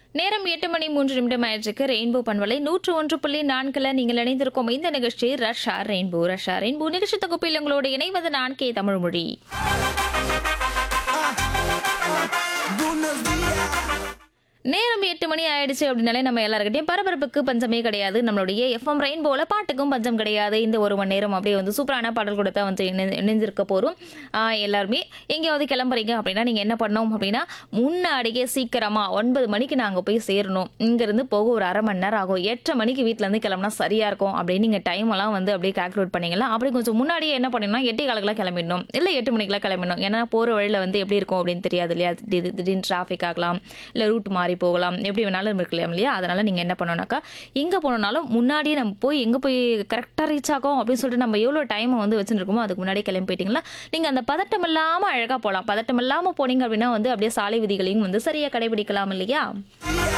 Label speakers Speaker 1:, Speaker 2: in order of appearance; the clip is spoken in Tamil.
Speaker 1: நேரம் எட்டு மணி மூன்று நிமிடம் ஆயிடுச்சுக்கு ரெயின்போ பண்பலை நூற்று ஒன்று புள்ளி நான்குல நீங்கள் இணைந்திருக்கும் இந்த நிகழ்ச்சி ரஷ்யா ரெயின்போ ரஷ்யா ரெயின்போ நிகழ்ச்சி தொகுப்பில் உங்களோடு இணைவது நான் கே தமிழ்மொழி
Speaker 2: Buenos días.
Speaker 1: நேரம் எட்டு மணி ஆயிடுச்சு அப்படின்னாலே நம்ம எல்லாருக்கிட்டையும் பரபரப்புக்கு பஞ்சமே கிடையாது நம்மளுடைய எஃப்எம் ரெயின்போல பாட்டுக்கும் பஞ்சம் கிடையாது இந்த ஒரு மணி நேரம் அப்படியே வந்து சூப்பரான பாடல் கூட தான் வந்து இணை- இணைந்திருக்க போகிறோம் எல்லாருமே எங்கேயாவது கிளம்புறீங்க அப்படின்னா நீங்கள் என்ன பண்ணணும் அப்படின்னா முன்னாடியே சீக்கிரமாக ஒன்பது மணிக்கு நாங்கள் போய் சேரணும் இங்கேருந்து போக ஒரு அரை மணி நேரம் ஆகும் எட்டரை மணிக்கு வீட்டிலேருந்து கிளம்புனா சரியாக இருக்கும் அப்படின்னு நீங்கள் டைம் எல்லாம் வந்து அப்படியே கால்குலேட் பண்ணீங்களா அப்படி கொஞ்சம் முன்னாடியே என்ன பண்ணணும்னா எட்டே காலுக்குலாம் கிளம்பிடணும் இல்லை எட்டு மணிக்கெல்லாம் கிளம்பிடணும் ஏன்னா போகிற வழியில் வந்து எப்படி இருக்கும் அப்படின்னு தெரியாது இல்லையா திடீர் திடீர்னு டிராஃபிக் ஆகலாம் இல்லை ரூட் மாறி போகலாம் எப்படி வேணாலும் இருக்கலாம் இல்லையா அதனால் நீங்கள் என்ன பண்ணணும்னாக்கா எங்கே போனோம்னாலும் முன்னாடியே நம்ம போய் எங்கே போய் கரெக்டாக ரீச் ஆகும் அப்படின்னு சொல்லிட்டு நம்ம எவ்வளோ டைமை வந்து வச்சுருக்கோமோ அதுக்கு முன்னாடி கிளம்பி போயிட்டீங்களா நீங்கள் அந்த பதட்டம் இல்லாமல் அழகாக போகலாம் பதட்டம் இல்லாமல் போனீங்க அப்படின்னா வந்து அப்படியே சாலை விதிகளையும் வந்து சரியாக கடைபிடிக்கலாம் இல்லையா